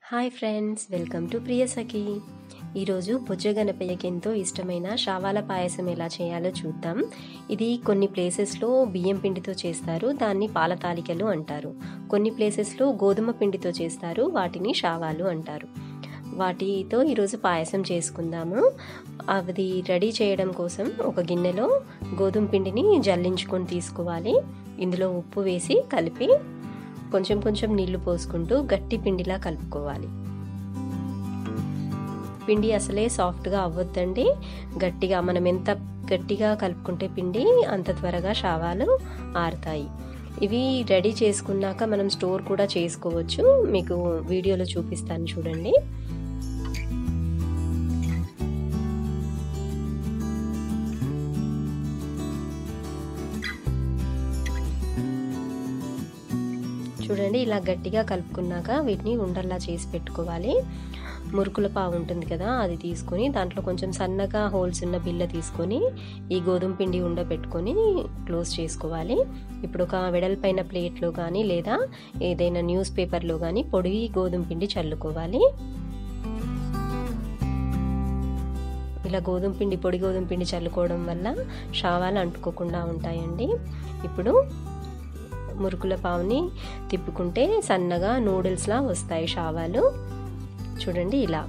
hi friends welcome to Priyasakhi ఈరోజు బుజ్జగనపయ్యకి ఎంతో ఇష్టమైన షావాల పాయసం ఎలా చేయాలో చూద్దాం ఇది కొన్ని ప్లేసెస్లో బియ్యం పిండితో చేస్తారు దాన్ని పాల తాలికలు అంటారు కొన్ని ప్లేసెస్లో గోధుమ పిండితో చేస్తారు వాటిని షావాలు అంటారు వాటితో ఈరోజు పాయసం చేసుకుందాము అది రెడీ చేయడం కోసం ఒక గిన్నెలో గోధుమ పిండిని జల్లించుకొని తీసుకోవాలి ఇందులో ఉప్పు వేసి కలిపి కొంచెం కొంచెం నీళ్లు పోసుకుంటూ గట్టి పిండిలా కలుపుకోవాలి పిండి అసలే సాఫ్ట్గా అవ్వద్దండి గట్టిగా మనం ఎంత గట్టిగా కలుపుకుంటే పిండి అంత త్వరగా షావాలు ఆరుతాయి ఇవి రెడీ చేసుకున్నాక మనం స్టోర్ కూడా చేసుకోవచ్చు మీకు వీడియోలో చూపిస్తాను చూడండి చూడండి ఇలా గట్టిగా కలుపుకున్నాక వీటిని ఉండల్లా చేసి పెట్టుకోవాలి మురుకుల పావు ఉంటుంది కదా అది తీసుకొని దాంట్లో కొంచెం సన్నగా హోల్స్ ఉన్న బిల్ల తీసుకొని ఈ గోధుమ పిండి ఉండ పెట్టుకొని క్లోజ్ చేసుకోవాలి ఇప్పుడు ఒక వెడల్పైన ప్లేట్లో కానీ లేదా ఏదైనా న్యూస్ పేపర్లో కానీ పొడి గోధుమ పిండి చల్లుకోవాలి ఇలా గోధుమ పిండి పొడి గోధుమ పిండి చల్లుకోవడం వల్ల షావాలు అంటుకోకుండా ఉంటాయండి ఇప్పుడు మురుకుల పావుని తిప్పుకుంటే సన్నగా నూడిల్స్లా వస్తాయి షావాలు చూడండి ఇలా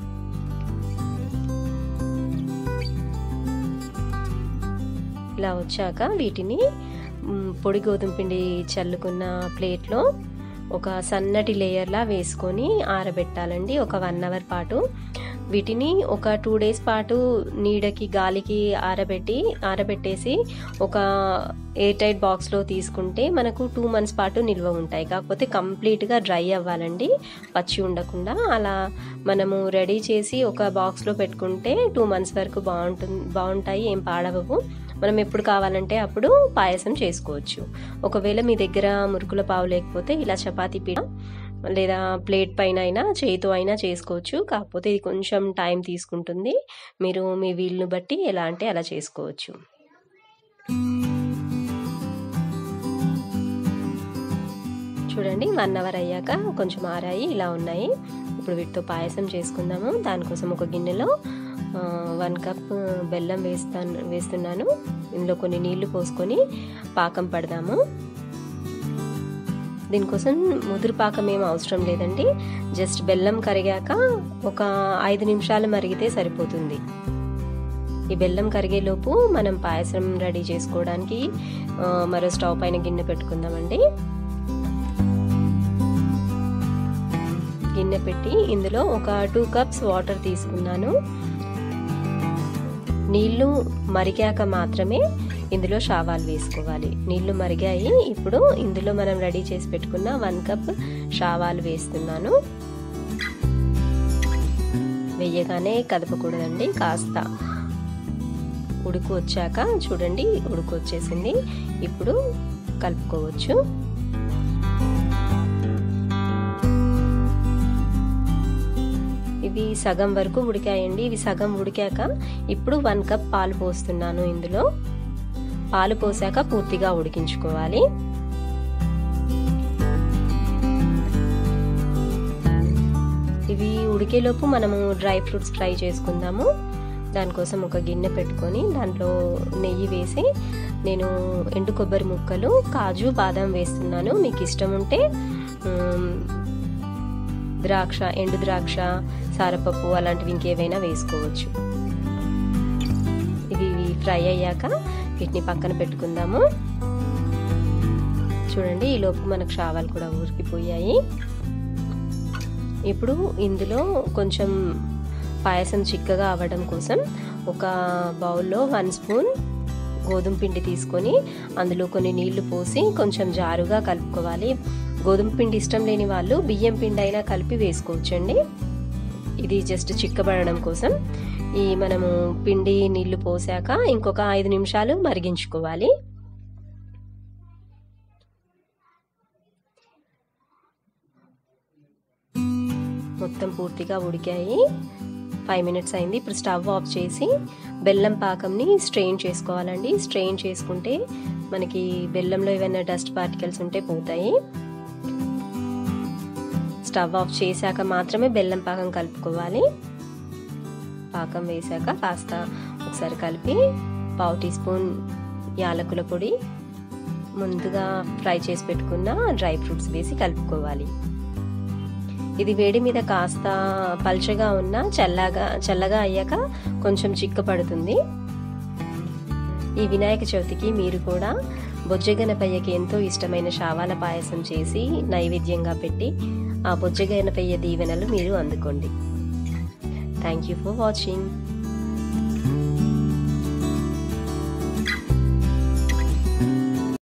ఇలా వచ్చాక వీటిని పొడి గోధుమ పిండి చల్లుకున్న ప్లేట్లో ఒక సన్నటి లేయర్లా వేసుకొని ఆరబెట్టాలండి ఒక వన్ అవర్ పాటు వీటిని ఒక టూ డేస్ పాటు నీడకి గాలికి ఆరబెట్టి ఆరబెట్టేసి ఒక ఎయిర్ టైట్ బాక్స్లో తీసుకుంటే మనకు టూ మంత్స్ పాటు నిల్వ ఉంటాయి కాకపోతే కంప్లీట్గా డ్రై అవ్వాలండి పచ్చి ఉండకుండా అలా మనము రెడీ చేసి ఒక బాక్స్లో పెట్టుకుంటే టూ మంత్స్ వరకు బాగుంటుంది బాగుంటాయి ఏం పాడవవు మనం ఎప్పుడు కావాలంటే అప్పుడు పాయసం చేసుకోవచ్చు ఒకవేళ మీ దగ్గర మురుకుల పావు లేకపోతే ఇలా చపాతీ పీడ లేదా ప్లేట్ పైన అయినా చేతితో అయినా చేసుకోవచ్చు కాకపోతే ఇది కొంచెం టైం తీసుకుంటుంది మీరు మీ వీలును బట్టి ఎలా అంటే అలా చేసుకోవచ్చు చూడండి వన్ అవర్ అయ్యాక కొంచెం ఆరాయి ఇలా ఉన్నాయి ఇప్పుడు వీటితో పాయసం చేసుకుందాము దానికోసం ఒక గిన్నెలో వన్ కప్ బెల్లం వేస్తాను వేస్తున్నాను ఇందులో కొన్ని నీళ్లు పోసుకొని పాకం పడదాము దీనికోసం ముదురు పాకం ఏం అవసరం లేదండి జస్ట్ బెల్లం కరిగాక ఒక ఐదు నిమిషాలు మరిగితే సరిపోతుంది ఈ బెల్లం కరిగేలోపు మనం పాయసం రెడీ చేసుకోవడానికి మరో స్టవ్ పైన గిన్నె పెట్టుకుందామండి గిన్నె పెట్టి ఇందులో ఒక టూ కప్స్ వాటర్ తీసుకున్నాను నీళ్లు మరిగాక మాత్రమే ఇందులో షావాలు వేసుకోవాలి నీళ్లు మరిగాయి ఇప్పుడు ఇందులో మనం రెడీ చేసి పెట్టుకున్న వన్ కప్ షావాలు వేస్తున్నాను వెయ్యగానే కదపకూడదండి కాస్త ఉడుకు వచ్చాక చూడండి ఉడుకు వచ్చేసింది ఇప్పుడు కలుపుకోవచ్చు ఇవి సగం వరకు ఉడికాయండి ఇవి సగం ఉడికాక ఇప్పుడు వన్ కప్ పాలు పోస్తున్నాను ఇందులో పాలు పోసాక పూర్తిగా ఉడికించుకోవాలి ఇవి ఉడికేలోపు మనము డ్రై ఫ్రూట్స్ ఫ్రై చేసుకుందాము దానికోసం ఒక గిన్నె పెట్టుకొని దాంట్లో నెయ్యి వేసి నేను ఎండు కొబ్బరి ముక్కలు కాజు బాదం వేస్తున్నాను మీకు ఇష్టం ఉంటే ద్రాక్ష ఎండు ద్రాక్ష సారపప్పు అలాంటివి ఇంకేవైనా వేసుకోవచ్చు ఇవి ఫ్రై అయ్యాక వీటిని పక్కన పెట్టుకుందాము చూడండి ఈ లోపు మనకు షావాలు కూడా ఊరికిపోయాయి ఇప్పుడు ఇందులో కొంచెం పాయసం చిక్కగా అవ్వడం కోసం ఒక బౌల్లో వన్ స్పూన్ గోధుమ పిండి తీసుకొని అందులో కొన్ని నీళ్లు పోసి కొంచెం జారుగా కలుపుకోవాలి గోధుమ పిండి ఇష్టం లేని వాళ్ళు బియ్యం పిండి అయినా కలిపి వేసుకోవచ్చండి ఇది జస్ట్ చిక్కబడడం కోసం ఈ మనము పిండి నీళ్లు పోసాక ఇంకొక ఐదు నిమిషాలు మరిగించుకోవాలి మొత్తం పూర్తిగా ఉడికాయి ఫైవ్ మినిట్స్ అయింది ఇప్పుడు స్టవ్ ఆఫ్ చేసి బెల్లం పాకంని స్ట్రెయిన్ చేసుకోవాలండి స్ట్రెయిన్ చేసుకుంటే మనకి బెల్లంలో ఏమైనా డస్ట్ పార్టికల్స్ ఉంటే పోతాయి స్టవ్ ఆఫ్ చేశాక మాత్రమే బెల్లం పాకం కలుపుకోవాలి పాకం వేశాక కాస్త ఒకసారి కలిపి పావు టీ స్పూన్ యాలకుల పొడి ముందుగా ఫ్రై చేసి పెట్టుకున్న డ్రై ఫ్రూట్స్ వేసి కలుపుకోవాలి ఇది వేడి మీద కాస్త పల్చగా ఉన్న చల్లగా చల్లగా అయ్యాక కొంచెం చిక్కపడుతుంది ఈ వినాయక చవితికి మీరు కూడా బొజ్జగనపయ్యకి ఎంతో ఇష్టమైన శావాల పాయసం చేసి నైవేద్యంగా పెట్టి ఆ బొజ్జగనపయ్య దీవెనలు మీరు అందుకోండి థ్యాంక్ యూ ఫర్ వాచింగ్